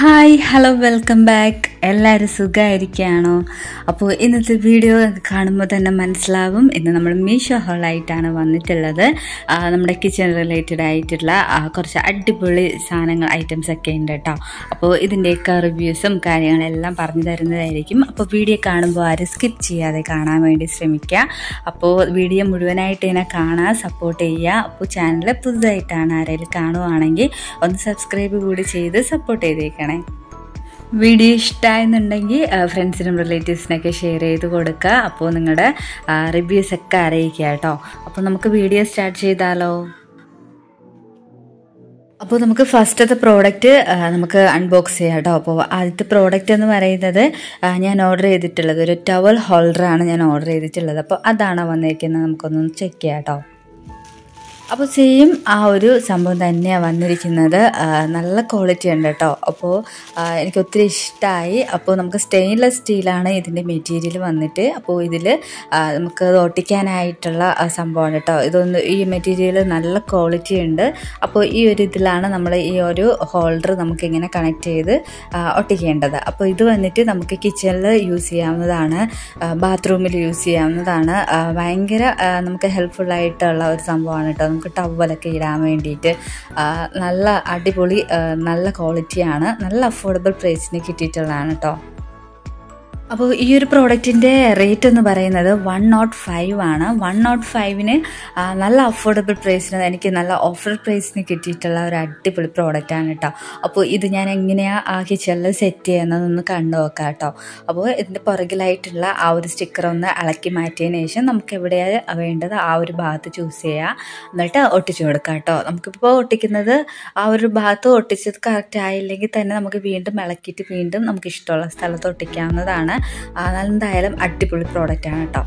hi hello welcome back എല്ലാവരും സുഖമായിരിക്കുകയാണോ അപ്പോൾ ഇന്നത്തെ വീഡിയോ കാണുമ്പോൾ തന്നെ മനസ്സിലാവും ഇന്ന് നമ്മൾ മീഷോ ഹോളായിട്ടാണ് വന്നിട്ടുള്ളത് ആ, നമ്മുടെ കിച്ചൺ റിലേറ്റഡ് ആയിട്ടുള്ള ആ, കുറച്ച് അടിപൊളി സാധനങ്ങൾ ഐറ്റംസ് ഒക്കെ ഉണ്ട് കേട്ടോ അപ്പോൾ ഇതിൻ്റെയൊക്കെ റിവ്യൂസും കാര്യങ്ങളെല്ലാം പറഞ്ഞു തരുന്നതായിരിക്കും അപ്പോൾ വീഡിയോ കാണുമ്പോൾ ആരും സ്കിപ്പ് ചെയ്യാതെ കാണാൻ വേണ്ടി ശ്രമിക്കുക അപ്പോൾ വീഡിയോ മുഴുവനായിട്ട് ഇതിനെ കാണാൻ സപ്പോർട്ട് ചെയ്യുക അപ്പോൾ ചാനൽ പുതുതായിട്ടാണ് ആരെങ്കിലും കാണുവാണെങ്കിൽ ഒന്ന് സബ്സ്ക്രൈബ് കൂടി ചെയ്ത് സപ്പോർട്ട് ചെയ്തേക്കണേ വീഡിയോ ഇഷ്ടമായെന്നുണ്ടെങ്കിൽ ഫ്രണ്ട്സിനും റിലേറ്റീവ്സിനൊക്കെ ഷെയർ ചെയ്ത് കൊടുക്കുക അപ്പോൾ നിങ്ങളുടെ റിവ്യൂസ് ഒക്കെ അറിയിക്കുക കേട്ടോ അപ്പോൾ നമുക്ക് വീഡിയോ സ്റ്റാർട്ട് ചെയ്താലോ അപ്പോൾ നമുക്ക് ഫസ്റ്റത്തെ പ്രോഡക്റ്റ് നമുക്ക് അൺബോക്സ് ചെയ്യാം കേട്ടോ അപ്പോൾ ആദ്യത്തെ പ്രോഡക്റ്റ് എന്ന് പറയുന്നത് ആ, ഞാൻ ഓർഡർ ചെയ്തിട്ടുള്ളത് ഒരു ടവൽ ഹോൾഡറാണ് ഞാൻ ഓർഡർ ചെയ്തിട്ടുള്ളത് അപ്പോൾ അതാണ് വന്നിരിക്കുന്നത് നമുക്കൊന്ന് ചെക്ക് ചെയ്യാം കേട്ടോ അപ്പോൾ സെയിം ആ ഒരു സംഭവം തന്നെയാണ് വന്നിരിക്കുന്നത് ആ, നല്ല ക്വാളിറ്റി ഉണ്ട് കേട്ടോ അപ്പോൾ ആ, എനിക്ക് ഒത്തിരി ഇഷ്ടമായി അപ്പോൾ നമുക്ക് സ്റ്റെയിൻലെസ് സ്റ്റീലാണ് ഇതിൻ്റെ മെറ്റീരിയൽ വന്നിട്ട് അപ്പോൾ ഇതിൽ നമുക്ക് അത് ഒട്ടിക്കാനായിട്ടുള്ള ആ, സംഭവമാണ് കേട്ടോ ഇതൊന്ന് ഈ മെറ്റീരിയൽ നല്ല ക്വാളിറ്റി ഉണ്ട് അപ്പോൾ ഈ ഒരു ഇതിലാണ് നമ്മൾ ഈ ഒരു ഹോൾഡർ നമുക്ക് ഇങ്ങനെ കണക്ട് ചെയ്ത് ആ, ഒട്ടിക്കേണ്ടത് അപ്പോൾ ഇത് വന്നിട്ട് നമുക്ക് കിച്ചണിൽ യൂസ് ചെയ്യാവുന്നതാണ് ബാത്റൂമിൽ യൂസ് ചെയ്യാവുന്നതാണ് ആ, ഭയങ്കര ആ, നമുക്ക് ഹെൽപ്ഫുൾ ആയിട്ടുള്ള ഒരു സംഭവമാണ് കേട്ടോ നമുക്ക് ടവലൊക്കെ ഇടാൻ വേണ്ടിയിട്ട് ആ, നല്ല അടിപൊളി ആ, നല്ല ക്വാളിറ്റിയാണ് നല്ല അഫോർഡബിൾ പ്രൈസിന് കിട്ടിയിട്ടുള്ളതാണ് കേട്ടോ അപ്പോൾ ഈ ഒരു പ്രോഡക്റ്റിൻ്റെ റേറ്റ് എന്ന് പറയുന്നത് വൺ നോട്ട് ഫൈവ് ആണ് വൺ നോട്ട് ഫൈവിന് നല്ല അഫോർഡബിൾ പ്രൈസിന് എനിക്ക് നല്ല ഓഫർ പ്രൈസിന് കിട്ടിയിട്ടുള്ള ഒരു അടിപൊളി പ്രോഡക്റ്റാണ് കേട്ടോ അപ്പോൾ ഇത് ഞാൻ എങ്ങനെയാണ് ആ കിച്ചണിൽ സെറ്റ് ചെയ്യുന്നതെന്ന് കണ്ടു നോക്കാം കേട്ടോ അപ്പോൾ ഇതിൻ്റെ പുറകിലായിട്ടുള്ള ആ ഒരു സ്റ്റിക്കർ ഒന്ന് ഇളക്കി മാറ്റിയതിന് ശേഷം നമുക്ക് എവിടെയാണ് വേണ്ടത് ആ ഒരു ഭാഗത്ത് ചൂസ് ചെയ്യുക എന്നിട്ട് ഒട്ടിച്ചു കൊടുക്കാം കേട്ടോ നമുക്കിപ്പോൾ ഒട്ടിക്കുന്നത് ആ ഒരു ഭാഗത്ത് ഒട്ടിച്ചത് കറക്റ്റ് ആയില്ലെങ്കിൽ തന്നെ നമുക്ക് വീണ്ടും ഇളക്കിയിട്ട് വീണ്ടും നമുക്ക് ഇഷ്ടമുള്ള സ്ഥലത്ത് ഒട്ടിക്കാവുന്നതാണ് ആ, എന്തായാലും അടിപൊളി പ്രോഡക്റ്റാണ് കേട്ടോ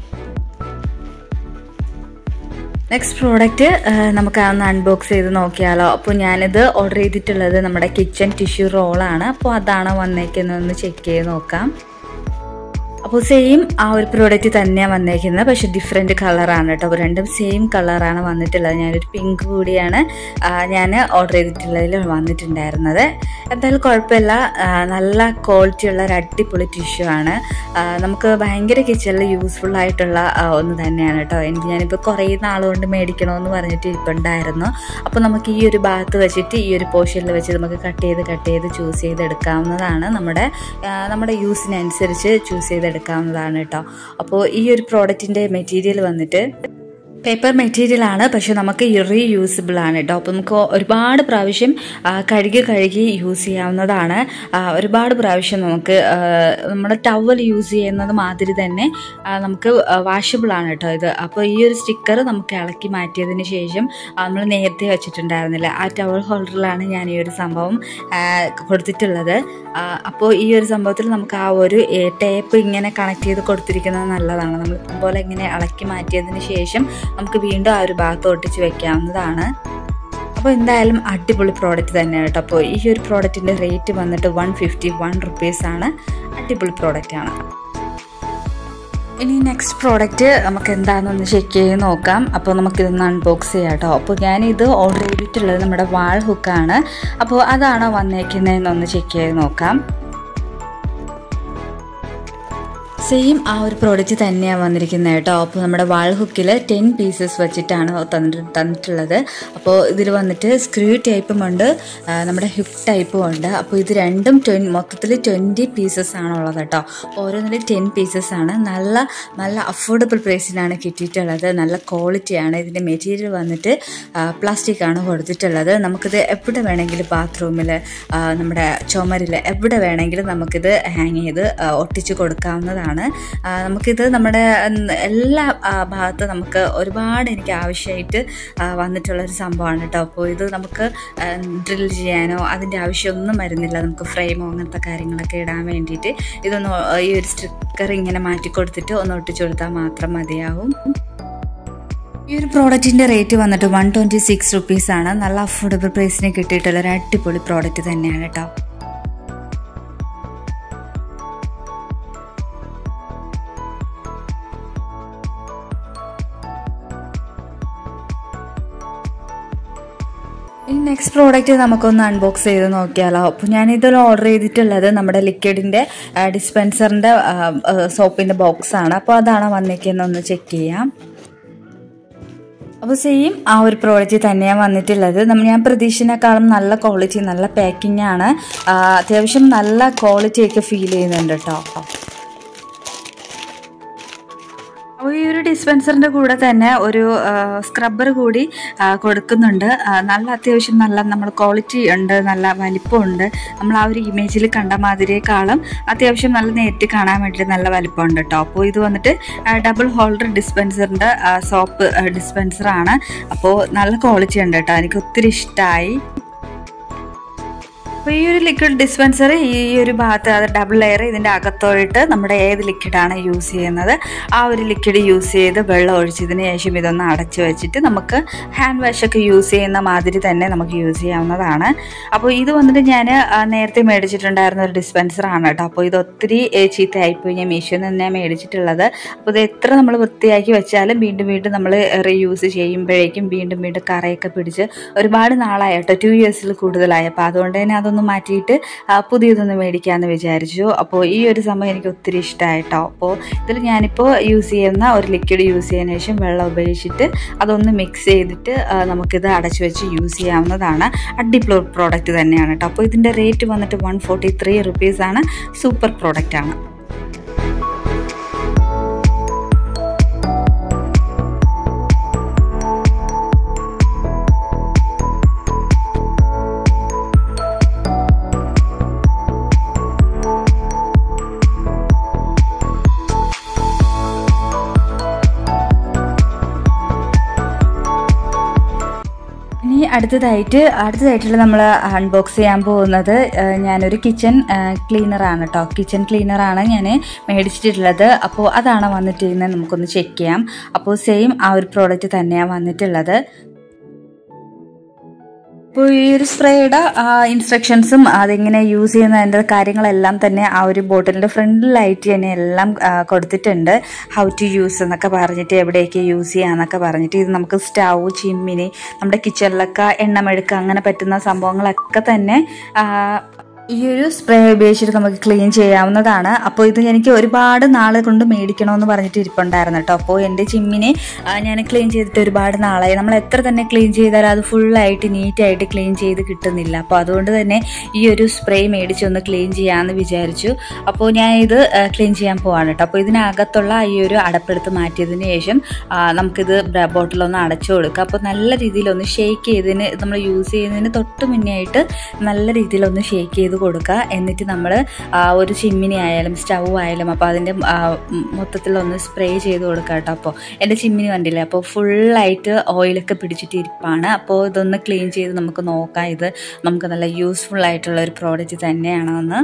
നെക്സ്റ്റ് പ്രോഡക്റ്റ് നമുക്ക് അതൊന്ന് അൺബോക്സ് ചെയ്ത് നോക്കിയാലോ അപ്പോൾ ഞാനിത് ഓർഡർ ചെയ്തിട്ടുള്ളത് നമ്മുടെ കിച്ചൺ ടിഷ്യൂ റോളാണ് അപ്പോൾ അതാണ് വന്നേക്കുന്നതെന്ന് ചെക്ക് ചെയ്ത് നോക്കാം അപ്പോൾ സെയിം ആ ഒരു പ്രോഡക്റ്റ് തന്നെയാണ് വന്നേക്കുന്നത് പക്ഷെ ഡിഫറെൻറ്റ് കളറാണ് കേട്ടോ അപ്പോൾ രണ്ടും സെയിം കളറാണ് വന്നിട്ടുള്ളത് ഞാനൊരു പിങ്ക് കൂടിയാണ് ഞാൻ ഓർഡർ ചെയ്തിട്ടുള്ളതിൽ വന്നിട്ടുണ്ടായിരുന്നത് എന്തായാലും കുഴപ്പമില്ല ആ, നല്ല ക്വാളിറ്റി ഉള്ള ഒരു അടിപൊളി ടിഷ്യൂ ആണ് ആ, നമുക്ക് ഭയങ്കര കിച്ചണിൽ യൂസ്ഫുൾ ആയിട്ടുള്ള ആ, ഒന്ന് തന്നെയാണ് കേട്ടോ എനിക്ക് ഞാനിപ്പോൾ കുറേ നാളുകൊണ്ട് മേടിക്കണമെന്ന് പറഞ്ഞിട്ട് ഇരിപ്പുണ്ടായിരുന്നു അപ്പോൾ നമുക്ക് ഈ ഒരു ഭാഗത്ത് വെച്ചിട്ട് ഈ ഒരു പോർഷനിൽ വെച്ച് നമുക്ക് കട്ട് ചെയ്ത് കട്ട് ചെയ്ത് ചൂസ് ചെയ്തെടുക്കാവുന്നതാണ് നമ്മുടെ ആ, നമ്മുടെ യൂസിനനുസരിച്ച് ചൂസ് ചെയ്തെടുക്കാവുന്നതാണ് കേട്ടോ അപ്പോൾ ഈ ഒരു പ്രോഡക്റ്റിൻ്റെ മെറ്റീരിയൽ വന്നിട്ട് പേപ്പർ മെറ്റീരിയൽ ആണ് പക്ഷെ നമുക്ക് റീയൂസിബിൾ ആണ് കേട്ടോ അപ്പോൾ നമുക്ക് ഒരുപാട് പ്രാവശ്യം ആ, കഴുകി കഴുകി യൂസ് ചെയ്യാവുന്നതാണ് ആ, ഒരുപാട് പ്രാവശ്യം നമുക്ക് ആ, നമ്മുടെ ടവൽ യൂസ് ചെയ്യുന്നത് മാതിരി തന്നെ ആ, നമുക്ക് വാഷബിൾ ആണ് കേട്ടോ ഇത് അപ്പോൾ ഈ ഒരു സ്റ്റിക്കർ നമുക്ക് ഇളക്കി മാറ്റിയതിന് ശേഷം നമ്മൾ നേരത്തെ വെച്ചിട്ടുണ്ടായിരുന്നില്ല ആ ടവൽ ഹോൾഡറിലാണ് ഞാൻ ഈ ഒരു സംഭവം ആ, കൊടുത്തിട്ടുള്ളത് ആ, അപ്പോൾ ഈ ഒരു സംഭവത്തിൽ നമുക്ക് ആ ഒരു ടേപ്പ് ഇങ്ങനെ കണക്ട് ചെയ്ത് കൊടുത്തിരിക്കുന്നത് നല്ലതാണ് നമ്മൾ പോലെ ഇങ്ങനെ ഇളക്കി മാറ്റിയതിന് ശേഷം നമുക്ക് വീണ്ടും ആ ഒരു ഭാഗത്ത് ഒട്ടിച്ച് വെക്കാവുന്നതാണ് അപ്പോൾ എന്തായാലും അടിപൊളി പ്രോഡക്റ്റ് തന്നെയാണ് കേട്ടോ അപ്പോൾ ഈ ഒരു പ്രോഡക്റ്റിൻ്റെ റേറ്റ് വന്നിട്ട് വൺ ഫിഫ്റ്റി വൺ റുപ്പീസാണ് അടിപൊളി പ്രോഡക്റ്റ് ആണ് ഇനി നെക്സ്റ്റ് പ്രോഡക്റ്റ് നമുക്ക് എന്താണെന്നൊന്ന് ചെക്ക് ചെയ്ത് നോക്കാം അപ്പോൾ നമുക്കിതൊന്ന് അൺബോക്സ് ചെയ്യാം കേട്ടോ അപ്പോൾ ഞാനിത് ഓർഡർ ചെയ്തിട്ടുള്ളത് നമ്മുടെ വാൾ ഹുക്കാണ് അപ്പോൾ അതാണോ വന്നേക്കുന്നതെന്നൊന്ന് ചെക്ക് ചെയ്ത് നോക്കാം സെയിം ആ ഒരു പ്രോഡക്റ്റ് തന്നെയാണ് വന്നിരിക്കുന്നത് കേട്ടോ അപ്പോൾ നമ്മുടെ വാൾ ഹുക്കിൽ ടെൻ പീസസ് വെച്ചിട്ടാണ് തന്നിട്ട് തന്നിട്ടുള്ളത് അപ്പോൾ ഇതിൽ വന്നിട്ട് സ്ക്രൂ ടൈപ്പും ഉണ്ട് ആ, നമ്മുടെ ഹുക്ക് ടൈപ്പും ഉണ്ട് അപ്പോൾ ഇത് രണ്ടും ട്വൻ മൊത്തത്തിൽ ട്വൻറ്റി പീസസ് ആണുള്ളത് കേട്ടോ ഓരോന്നിൽ ടെൻ പീസസ് ആണ് നല്ല നല്ല അഫോർഡബിൾ പ്രൈസിനാണ് കിട്ടിയിട്ടുള്ളത് നല്ല ക്വാളിറ്റിയാണ് ഇതിൻ്റെ മെറ്റീരിയൽ വന്നിട്ട് പ്ലാസ്റ്റിക് ആണ് കൊടുത്തിട്ടുള്ളത് നമുക്കിത് എവിടെ വേണമെങ്കിലും ബാത്റൂമിൽ നമ്മുടെ ചുമരിൽ എവിടെ വേണമെങ്കിലും നമുക്കിത് ഹാങ് ചെയ്ത് ആ, ഒട്ടിച്ച് കൊടുക്കാവുന്നതാണ് ആ, നമുക്കിത് നമ്മുടെ ഉം, എല്ലാ ആ, ഭാഗത്തും നമുക്ക് ഒരുപാട് എനിക്ക് ആവശ്യമായിട്ട് ആ, വന്നിട്ടുള്ളൊരു സംഭവമാണ് കേട്ടോ അപ്പോൾ ഇത് നമുക്ക് ഡ്രിൽ ചെയ്യാനോ അതിൻ്റെ ആവശ്യമൊന്നും വരുന്നില്ല നമുക്ക് ഫ്രെയിമോ അങ്ങനത്തെ കാര്യങ്ങളൊക്കെ ഇടാൻ വേണ്ടിയിട്ട് ഇതൊന്ന് ഈ ഒരു സ്റ്റിക്കർ ഇങ്ങനെ മാറ്റി കൊടുത്തിട്ട് ഒന്ന് ഒട്ടിച്ചു കൊടുത്താൽ മാത്രം മതിയാവും ഈ ഒരു പ്രോഡക്റ്റിൻ്റെ റേറ്റ് വന്നിട്ട് വൺ ട്വൻറ്റി സിക്സ് റുപ്പീസാണ് നല്ല അഫോർഡബിൾ പ്രൈസിന് കിട്ടിയിട്ടുള്ള ഒരു അടിപൊളി പ്രോഡക്റ്റ് തന്നെയാണ് കേട്ടോ ഇനി നെക്സ്റ്റ് പ്രോഡക്റ്റ് നമുക്കൊന്ന് അൺബോക്സ് ചെയ്ത് നോക്കിയാലോ അപ്പോൾ ഞാനിതിൽ ഓർഡർ ചെയ്തിട്ടുള്ളത് നമ്മുടെ ലിക്വിഡിൻ്റെ ഡിസ്പെൻസറിൻ്റെ സോപ്പിൻ്റെ ബോക്സ് ആണ് അപ്പോൾ അതാണ് വന്നിരിക്കുന്നത് ഒന്ന് ചെക്ക് ചെയ്യാം അപ്പോൾ സെയിം ആ ഒരു പ്രോഡക്റ്റ് തന്നെയാണ് വന്നിട്ടുള്ളത് നമ്മൾ ഞാൻ പ്രതീക്ഷിച്ചതിനേക്കാളും നല്ല ക്വാളിറ്റി നല്ല പാക്കിംഗ് ആണ് ആ, അത്യാവശ്യം നല്ല ക്വാളിറ്റി ഒക്കെ ഫീൽ ചെയ്യുന്നുണ്ട് കേട്ടോ അപ്പോൾ ഈ ഒരു ഡിസ്പെൻസറിൻ്റെ കൂടെ തന്നെ ഒരു സ്ക്രബ്ബർ കൂടി ആ, കൊടുക്കുന്നുണ്ട് ആ, നല്ല അത്യാവശ്യം നല്ല നമ്മൾ ക്വാളിറ്റി ഉണ്ട് നല്ല വലിപ്പമുണ്ട് നമ്മൾ ആ ഒരു ഇമേജിൽ കണ്ട മാതിരിയേക്കാളും അത്യാവശ്യം നല്ല നേരിട്ട് കാണാൻ വേണ്ടിയിട്ട് നല്ല വലിപ്പമുണ്ട് കേട്ടോ അപ്പോൾ ഇത് വന്നിട്ട് ഡബിൾ ഹോൾഡർ ഡിസ്പെൻസറിൻ്റെ സോപ്പ് ഡിസ്പെൻസറാണ് അപ്പോൾ നല്ല ക്വാളിറ്റി ഉണ്ട് കേട്ടോ എനിക്ക് ഒത്തിരി ഇഷ്ടമായി അപ്പോൾ ഈ ഒരു ലിക്വിഡ് ഡിസ്പെൻസർ ഈ ഒരു ഭാഗത്ത് അത് ഡബിൾ ലെയർ ഇതിൻ്റെ അകത്തോട്ട് നമ്മുടെ ഏത് ലിക്വിഡാണ് യൂസ് ചെയ്യുന്നത് ആ ഒരു ലിക്വിഡ് യൂസ് ചെയ്ത് വെള്ളം ഒഴിച്ചതിന് ശേഷം ഇതൊന്ന് അടച്ചു വെച്ചിട്ട് നമുക്ക് ഹാൻഡ് വാഷൊക്കെ യൂസ് ചെയ്യുന്ന മാതിരി തന്നെ നമുക്ക് യൂസ് ചെയ്യാവുന്നതാണ് അപ്പോൾ ഇത് വന്നിട്ട് ഞാൻ നേരത്തെ മേടിച്ചിട്ടുണ്ടായിരുന്ന ഒരു ഡിസ്പെൻസറാണ് കേട്ടോ അപ്പോൾ ഇത് ഒത്തിരി ഏ, ചീത്തയായിപ്പോയി ഞാൻ മീഷോയിൽ നിന്ന് തന്നെയാണ് മേടിച്ചിട്ടുള്ളത് അപ്പോൾ ഇത് എത്ര നമ്മൾ വൃത്തിയാക്കി വെച്ചാലും വീണ്ടും വീണ്ടും നമ്മൾ റീയൂസ് ചെയ്യുമ്പോഴേക്കും വീണ്ടും വീണ്ടും കറയൊക്കെ പിടിച്ച് ഒരുപാട് നാളായി കേട്ടോ ടു ഇയേഴ്സിൽ കൂടുതലായി അപ്പോൾ അതുകൊണ്ട് തന്നെ അതൊന്ന് മാറ്റിയിട്ട് ആ, പുതിയതൊന്ന് മേടിക്കാമെന്ന് വിചാരിച്ചു അപ്പോൾ ഈ ഒരു സംഭവം എനിക്ക് ഒത്തിരി ഇഷ്ടമായിട്ടോ അപ്പോൾ ഇതിൽ ഞാനിപ്പോൾ യൂസ് ചെയ്യുന്ന ഒരു ലിക്വിഡ് യൂസ് ചെയ്യുന്ന ശേഷം വെള്ളം ഉപയോഗിച്ചിട്ട് അതൊന്ന് മിക്സ് ചെയ്തിട്ട് ആ, നമുക്കിത് അടച്ചു വെച്ച് യൂസ് ചെയ്യാവുന്നതാണ് അടിപൊളി പ്രോഡക്റ്റ് തന്നെയാണ് കേട്ടോ അപ്പോൾ ഇതിൻ്റെ റേറ്റ് വന്നിട്ട് വൺ ഫോർട്ടി ത്രീ റുപ്പീസാണ് സൂപ്പർ പ്രോഡക്റ്റ് ആണ് ഇനി അടുത്തതായിട്ട് അടുത്തതായിട്ടുള്ള നമ്മൾ അൺബോക്സ് ചെയ്യാൻ പോകുന്നത് ആ, ഞാനൊരു കിച്ചൺ ക്ലീനറാണ് കേട്ടോ കിച്ചൺ ക്ലീനറാണ് ഞാൻ മേടിച്ചിട്ടുള്ളത് അപ്പോൾ അതാണ് വന്നിട്ടിരുന്നത് നമുക്കൊന്ന് ചെക്ക് ചെയ്യാം അപ്പോൾ സെയിം ആ ഒരു പ്രോഡക്റ്റ് തന്നെയാണ് വന്നിട്ടുള്ളത് അപ്പോൾ ഈ ഒരു സ്പ്രേയുടെ ഇൻസ്ട്രക്ഷൻസും അതെങ്ങനെ യൂസ് ചെയ്യുന്നതിൻ്റെ കാര്യങ്ങളെല്ലാം തന്നെ ആ ഒരു ബോട്ടിലിൻ്റെ ഫ്രണ്ടിലായിട്ട് തന്നെ എല്ലാം ആ, കൊടുത്തിട്ടുണ്ട് ഹൗ ടു യൂസ് എന്നൊക്കെ പറഞ്ഞിട്ട് എവിടെയൊക്കെ യൂസ് ചെയ്യാന്നൊക്കെ പറഞ്ഞിട്ട് ഇത് നമുക്ക് സ്റ്റൗ ചിമ്മിനി നമ്മുടെ കിച്ചണിലൊക്കെ എണ്ണമെഴുക്ക് അങ്ങനെ പറ്റുന്ന സംഭവങ്ങളൊക്കെ തന്നെ ആ, ഈ ഒരു സ്പ്രേ ഉപയോഗിച്ചിട്ട് നമുക്ക് ക്ലീൻ ചെയ്യാവുന്നതാണ് അപ്പോൾ ഇത് എനിക്ക് ഒരുപാട് നാൾ കൊണ്ട് മേടിക്കണമെന്ന് പറഞ്ഞിട്ട് ഇരിപ്പുണ്ടായിരുന്നു കേട്ടോ അപ്പോൾ എൻ്റെ ചിമ്മിനെ ഞാൻ ക്ലീൻ ചെയ്തിട്ട് ഒരുപാട് നാളായി നമ്മൾ എത്ര തന്നെ ക്ലീൻ ചെയ്താലും അത് ഫുള്ളായിട്ട് നീറ്റായിട്ട് ക്ലീൻ ചെയ്ത് കിട്ടുന്നില്ല അപ്പോൾ അതുകൊണ്ട് തന്നെ ഈ ഒരു സ്പ്രേ മേടിച്ചൊന്ന് ക്ലീൻ ചെയ്യാമെന്ന് വിചാരിച്ചു അപ്പോൾ ഞാൻ ഇത് ക്ലീൻ ചെയ്യാൻ പോവാണ് കേട്ടോ അപ്പോൾ ഇതിനകത്തുള്ള ഈ ഒരു അടപ്പെടുത്ത് മാറ്റിയതിന് ശേഷം ആ, നമുക്കിത് ബോട്ടിലൊന്ന് അടച്ചു കൊടുക്കുക അപ്പോൾ നല്ല രീതിയിലൊന്ന് ഷേക്ക് ചെയ്തതിന് നമ്മൾ യൂസ് ചെയ്യുന്നതിന് തൊട്ട് മുന്നേ ആയിട്ട് നല്ല രീതിയിലൊന്ന് ഷേക്ക് ചെയ്ത് കൊടുക്കുക എന്നിട്ട് നമ്മൾ ഒരു ചിമ്മിനി ആയാലും സ്റ്റൗ ആയാലും അപ്പോൾ അതിൻ്റെ ആ, ഉം, മൊത്തത്തിലൊന്ന് സ്പ്രേ ചെയ്ത് കൊടുക്കുക കേട്ടോ അപ്പോൾ എൻ്റെ ചിമ്മിനി കണ്ടില്ലേ അപ്പോൾ ഫുള്ളായിട്ട് ഓയിലൊക്കെ പിടിച്ചിട്ട് ഇരിപ്പാണ് അപ്പോൾ ഇതൊന്ന് ക്ലീൻ ചെയ്ത് നമുക്ക് നോക്കാം ഇത് നമുക്ക് നല്ല യൂസ്ഫുൾ ആയിട്ടുള്ള ഒരു പ്രോഡക്റ്റ് തന്നെയാണോ എന്ന്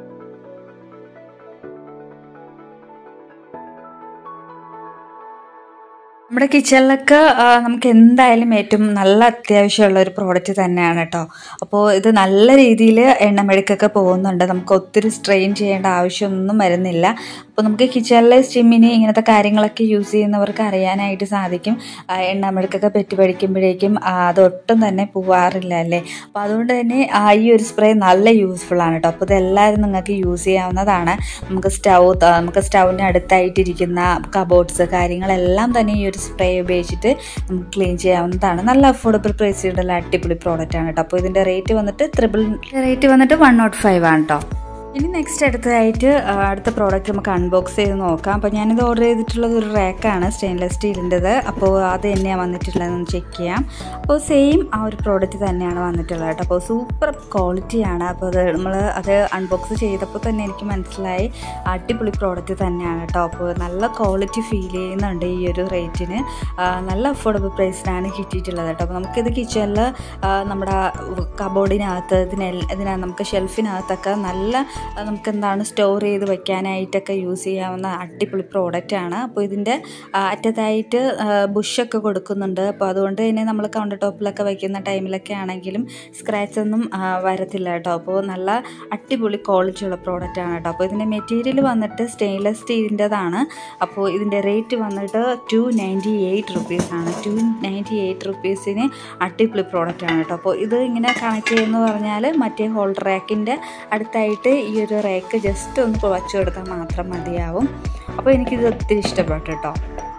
നമ്മുടെ കിച്ചണിലൊക്കെ ആ, നമുക്ക് എന്തായാലും ഏറ്റവും നല്ല അത്യാവശ്യമുള്ള ഒരു പ്രോഡക്റ്റ് തന്നെയാണ് കേട്ടോ അപ്പോൾ ഇത് നല്ല രീതിയിൽ എണ്ണമെഴുക്കൊക്കെ പോകുന്നുണ്ട് നമുക്ക് ഒത്തിരി സ്ട്രെയിൻ ചെയ്യേണ്ട ആവശ്യമൊന്നും വരുന്നില്ല അപ്പോൾ നമുക്ക് കിച്ചണിലെ സ്റ്റിമ്മിന് ഇങ്ങനത്തെ കാര്യങ്ങളൊക്കെ യൂസ് ചെയ്യുന്നവർക്ക് അറിയാനായിട്ട് സാധിക്കും ആ, എണ്ണമെഴുക്കൊക്കെ പെറ്റി പഠിക്കുമ്പോഴേക്കും അതൊട്ടും തന്നെ പോവാറില്ല അല്ലേ അപ്പോൾ അതുകൊണ്ട് തന്നെ ആ, ഈ ഒരു സ്പ്രേ നല്ല യൂസ്ഫുൾ ആണ് കേട്ടോ അപ്പോൾ ഇതെല്ലാവരും നിങ്ങൾക്ക് യൂസ് ചെയ്യാവുന്നതാണ് നമുക്ക് സ്റ്റൗ നമുക്ക് സ്റ്റൗവിൻ്റെ അടുത്തായിട്ടിരിക്കുന്ന കബോർഡ്സ് കാര്യങ്ങളെല്ലാം തന്നെ ഈ ഒരു സ്പ്രേ ഉപയോഗിച്ചിട്ട് നമുക്ക് ക്ലീൻ ചെയ്യാവുന്നതാണ് നല്ല അഫോർഡബിൾ പ്രൈസിലുള്ള അടിപൊളി പ്രോഡക്റ്റ് ആണ് കേട്ടോ അപ്പോൾ ഇതിൻ്റെ റേറ്റ് വന്നിട്ട് ത്രിബിൾ റേറ്റ് വന്നിട്ട് വൺ നോട്ട് ഫൈവ് ആണ് കേട്ടോ ഇനി നെക്സ്റ്റ് അടുത്തതായിട്ട് ആ, അടുത്ത പ്രോഡക്റ്റ് നമുക്ക് അൺബോക്സ് ചെയ്ത് നോക്കാം അപ്പോൾ ഞാനിത് ഓർഡർ ചെയ്തിട്ടുള്ളത് ഒരു റാക്കാണ് സ്റ്റെയിൻലെസ് സ്റ്റീലിൻ്റെത് അപ്പോൾ അത് തന്നെയാണ് വന്നിട്ടുള്ളതെന്ന് ചെക്ക് ചെയ്യാം അപ്പോൾ സെയിം ആ ഒരു പ്രോഡക്റ്റ് തന്നെയാണ് വന്നിട്ടുള്ളത് കേട്ടോ അപ്പോൾ സൂപ്പർ ക്വാളിറ്റിയാണ് അപ്പോൾ അത് നമ്മൾ അത് അൺബോക്സ് ചെയ്തപ്പോൾ തന്നെ എനിക്ക് മനസ്സിലായി അടിപൊളി പ്രോഡക്റ്റ് തന്നെയാണ് കേട്ടോ അപ്പോൾ നല്ല ക്വാളിറ്റി ഫീൽ ചെയ്യുന്നുണ്ട് ഈ ഒരു റേറ്റിന് നല്ല അഫോർഡബിൾ പ്രൈസിനാണ് കിട്ടിയിട്ടുള്ളത് കേട്ടോ അപ്പോൾ നമുക്കിത് കിച്ചണിൽ നമ്മുടെ കബോർഡിനകത്ത് ഇതിനെ ഇതിന നമുക്ക് ഷെൽഫിനകത്തൊക്കെ നല്ല ആ, നമുക്ക് എന്താണ് സ്റ്റോർ ചെയ്ത് വെക്കാനായിട്ടൊക്കെ യൂസ് ചെയ്യാവുന്ന അടിപൊളി പ്രോഡക്റ്റാണ് അപ്പോൾ ഇതിൻ്റെ ആ, അറ്റത്തായിട്ട് ബുഷൊക്കെ കൊടുക്കുന്നുണ്ട് അപ്പോൾ അതുകൊണ്ട് തന്നെ നമ്മൾ കൗണ്ടർ ടോപ്പിലൊക്കെ വയ്ക്കുന്ന ടൈമിലൊക്കെ ആണെങ്കിലും സ്ക്രാച്ച് ഒന്നും ആ, വരത്തില്ല കേട്ടോ അപ്പോൾ നല്ല അടിപൊളി ക്വാളിറ്റി ഉള്ള പ്രോഡക്റ്റ് ആണ് കേട്ടോ അപ്പോൾ ഇതിൻ്റെ മെറ്റീരിയൽ വന്നിട്ട് സ്റ്റെയിൻലെസ് സ്റ്റീലിൻ്റെതാണ് അപ്പോൾ ഇതിൻ്റെ റേറ്റ് വന്നിട്ട് ടു നയൻറ്റി എയ്റ്റ് റുപ്പീസാണ് ടു നയൻറ്റി എയ്റ്റ് റുപ്പീസിന് അടിപൊളി പ്രോഡക്റ്റ് ആണ് കേട്ടോ അപ്പോൾ ഇത് ഇങ്ങനെ കണക്ട് ചെയ്യുമെന്ന് പറഞ്ഞാൽ മറ്റേ ഹോൾ റാക്കിൻ്റെ അടുത്തായിട്ട് ഈ ഒരു റാക്ക് ജസ്റ്റ് ഒന്ന് വച്ചു കൊടുത്താൽ മാത്രം മതിയാവും അപ്പോൾ എനിക്കിത് ഒത്തിരി ഇഷ്ടപ്പെട്ടു കേട്ടോ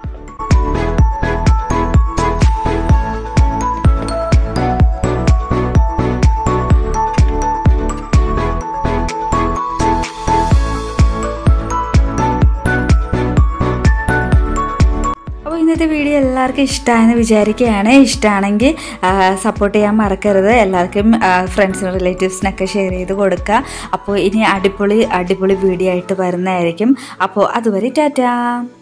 അപ്പോൾ ഇന്നത്തെ വീഡിയോ എല്ലാവർക്കും ഇഷ്ടമായെന്ന് വിചാരിക്കുകയാണ് ഇഷ്ടമാണെങ്കിൽ സപ്പോർട്ട് ചെയ്യാൻ മറക്കരുത് എല്ലാവർക്കും ഫ്രണ്ട്സിനും റിലേറ്റീവ്സിനൊക്കെ ഷെയർ ചെയ്ത് കൊടുക്കുക അപ്പോൾ ഇനി അടിപൊളി അടിപൊളി വീഡിയോ ആയിട്ട് വരുന്നതായിരിക്കും അപ്പോൾ അതുവരെ ടാറ്റാ